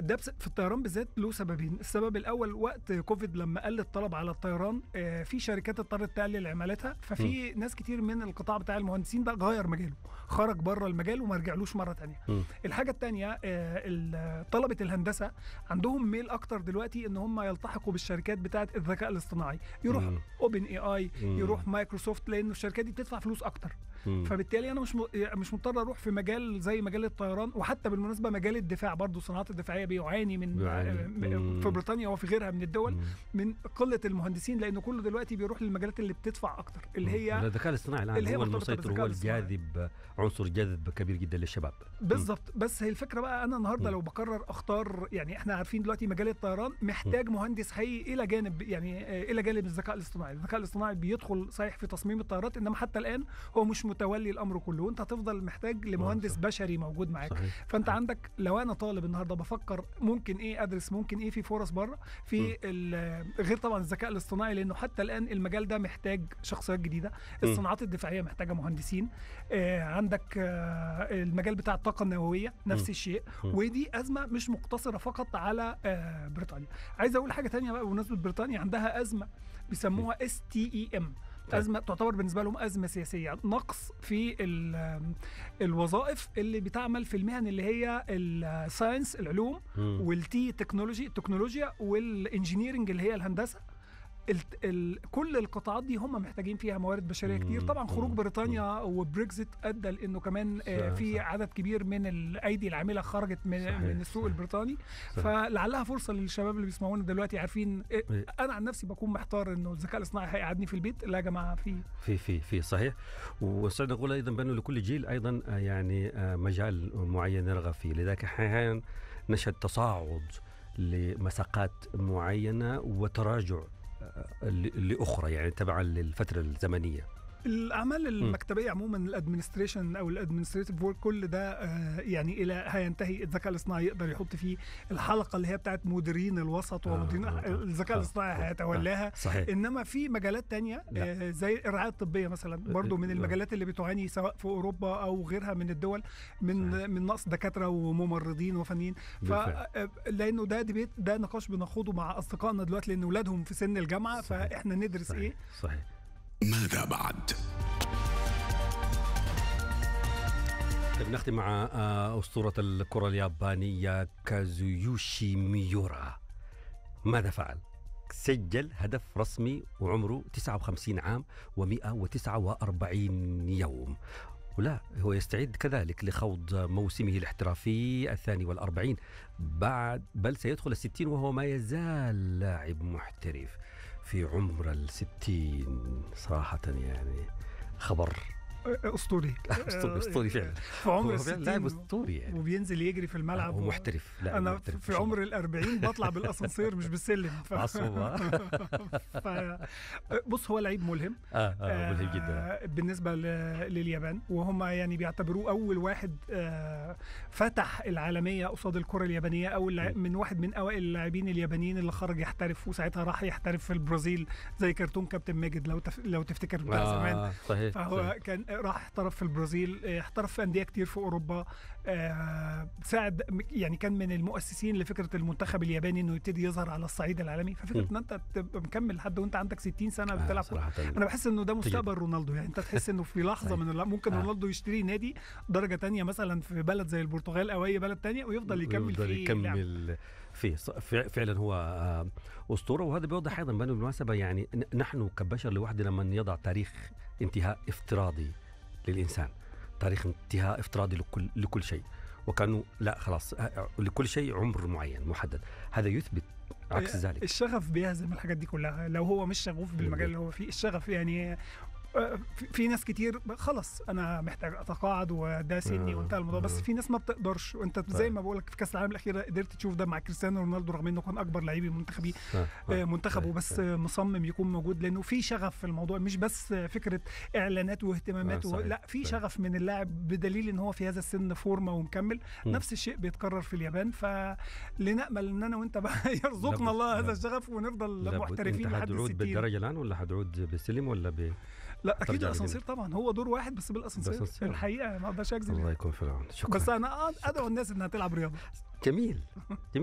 ده بس في الطيران بالذات له سببين السبب الاول وقت كوفيد لما قل الطلب على الطيران آه، في شركات اضطرت تقلل عمالتها ففي ناس كتير من القطاع بتاع المهندسين ده غير مجاله خرج بره المجال وما رجعلوش مره تانية مم. الحاجه التانية آه، ال- طلبه الهندسه عندهم ميل اكتر دلوقتي ان هم يلتحقوا بالشركات بتاعه الذكاء الاصطناعي يروح مم. اوبن اي اي مم. يروح مايكروسوفت لان الشركات دي بتدفع فلوس اكتر مم. فبالتالي انا مش م... مش مضطر اروح في مجال زي مجال الطيران وحتى بالمناسبه مجال الدفاع برضو الصناعات الدفاعيه بيعاني من بيعاني. آه، م- مم. في بريطانيا وفي غيرها من الدول مم. من قله المهندسين لانه كله دلوقتي بيروح للمجالات اللي بتدفع اكتر اللي هي الذكاء الاصطناعي الان اللي هي هو مرتبطة المسيطر بالذكاء هو الاصطناعي. الجاذب عنصر جاذب كبير جدا للشباب بالظبط بس هي الفكره بقى انا النهارده مم. لو بقرر اختار يعني احنا عارفين دلوقتي مجال الطيران محتاج مهندس حقيقي الى جانب يعني آه، الى جانب الذكاء الاصطناعي، الذكاء الاصطناعي بيدخل صحيح في تصميم الطيارات انما حتى الان هو مش متولي الامر كله وانت هتفضل محتاج لمهندس صح. بشري موجود معاك صحيح فانت عندك لو انا طالب النهارده بفكر ممكن ايه ادرس ممكن ايه في فرص بره في ال- غير طبعا الذكاء الاصطناعي لانه حتى الان المجال ده محتاج شخصيات جديده الصناعات الدفاعيه محتاجه مهندسين آه عندك آه المجال بتاع الطاقه النوويه نفس مم. الشيء مم. ودي ازمه مش مقتصره فقط على آه بريطانيا عايز اقول حاجه تانية بقى بمناسبه بريطانيا عندها ازمه بيسموها اس تي اي ام طيب. ازمه تعتبر بالنسبه لهم ازمه سياسيه نقص في ال- الوظائف اللي بتعمل في المهن اللي هي الساينس العلوم مم. والتي تكنولوجي التكنولوجيا والانجينيرنج اللي هي الهندسه الت- ال... كل القطاعات دي هم محتاجين فيها موارد بشريه كتير مم. طبعا خروج مم. بريطانيا وبريكزيت ادى لانه كمان آه، صح، في صح. عدد كبير من الايدي العامله خرجت من صحيح، من السوق صحيح. البريطاني صح. فلعلها فرصه للشباب اللي بيسمعونا دلوقتي عارفين آه، إيه. انا عن نفسي بكون محتار انه الذكاء الاصطناعي هيقعدني في البيت لا يا جماعه في في في في صحيح وسعد نقول ايضا بانه لكل جيل ايضا آه، يعني آه، مجال معين يرغب فيه لذلك احيانا نشهد تصاعد لمساقات معينه وتراجع آه، ل- لاخرى يعني تبعا للفتره الزمنيه الاعمال المكتبيه عموما الادمنستريشن او الادمنستريتيف ورك كل ده آه، يعني الى هينتهي الذكاء الاصطناعي يقدر يحط فيه الحلقه اللي هي بتاعت مديرين الوسط آه، ومديرين آه، آه. الذكاء آه، الاصطناعي آه، هيتولاها صحيح انما في مجالات تانية لا. آه، زي الرعايه الطبيه مثلا برضو من لا. المجالات اللي بتعاني سواء في اوروبا او غيرها من الدول من صحيح. من نقص دكاتره وممرضين وفنيين ف بالفعل. آه، لانه ده ديبيت ده نقاش بنخوضه مع اصدقائنا دلوقتي لان اولادهم في سن الجامعه صحيح. فاحنا ندرس ايه صحيح صحيح ماذا بعد؟ طيب نختم مع آه، أسطورة الكرة اليابانية كازويوشي ميورا ماذا فعل؟ سجل هدف رسمي وعمره 59 عام و149 يوم ولا هو يستعد كذلك لخوض موسمه الاحترافي الثاني والأربعين بعد بل سيدخل الستين وهو ما يزال لاعب محترف في عمر الستين صراحة يعني خبر اسطوري اسطوري اسطوري فعلا في عمر هو فعلاً لاعب الستين اسطوري يعني وبينزل يجري في الملعب هو و- محترف لاعب انا محترف في عمر الأربعين بطلع بالاسانسير مش بالسلم ف... عصبة ف... بص هو لعيب ملهم اه اه ملهم جدا آه، بالنسبه ل... لليابان وهم يعني بيعتبروه اول واحد آه، فتح العالميه قصاد الكره اليابانيه او الع... م. من واحد من اوائل اللاعبين اليابانيين اللي خرج يحترف وساعتها راح يحترف في البرازيل زي كرتون كابتن ماجد لو تف... لو تفتكر بتاع زمان آه صحيح فهو صحيح. كان راح احترف في البرازيل آه، احترف في انديه كتير في اوروبا آه، ساعد يعني كان من المؤسسين لفكره المنتخب الياباني انه يبتدي يظهر على الصعيد العالمي ففكره م. ان انت تبقى مكمل لحد وانت عندك 60 سنه آه بتلعب كورة. صراحة انا بحس انه ده مستقبل تجربة. رونالدو يعني انت تحس انه في لحظه صحيح. من اللحظة ممكن آه. رونالدو يشتري نادي درجه تانية مثلا في بلد زي البرتغال او اي بلد تانية ويفضل يكمل يفضل فيه لعب. يكمل فيه ص- فع- فعلا هو آه، اسطوره وهذا بيوضح ايضا بانه بالمناسبه يعني ن- نحن كبشر لوحدنا من يضع تاريخ انتهاء افتراضي للانسان تاريخ انتهاء افتراضي لكل لكل شيء وكانوا لا خلاص آه، لكل شيء عمر معين محدد هذا يثبت عكس ذلك الشغف بيهزم الحاجات دي كلها لو هو مش شغوف بالمجال اللي هو فيه الشغف يعني آه، في- في ناس كتير ب- خلاص انا محتاج اتقاعد وده سني آه، وانتهى الموضوع بس آه. في ناس ما بتقدرش وانت زي طيب. ما بقول لك في كاس العالم الاخيره قدرت تشوف ده مع كريستيانو رونالدو رغم انه كان اكبر لعيبي منتخبي آه، آه، آه، منتخبه صحيح، بس صحيح. آه، مصمم يكون موجود لانه في شغف في الموضوع مش بس آه، فكره اعلانات واهتمامات آه، و... صحيح، لا في صحيح. شغف من اللاعب بدليل ان هو في هذا السن فورمه ومكمل م. نفس الشيء بيتكرر في اليابان فلنامل ان انا وانت بقى يرزقنا لابد- الله هذا لابد- الشغف ونفضل لابد. محترفين انت لحد حتعود الستين بالدرجه الان ولا حتعود بالسلم ولا ب لا اكيد ترجع الاسانسير طبعا هو دور واحد بس بالاسانسير بالأسانسير. الحقيقه ما اقدرش اكذب الله يكون في العون شكرا بس انا ادعو الناس انها تلعب رياضه جميل جميل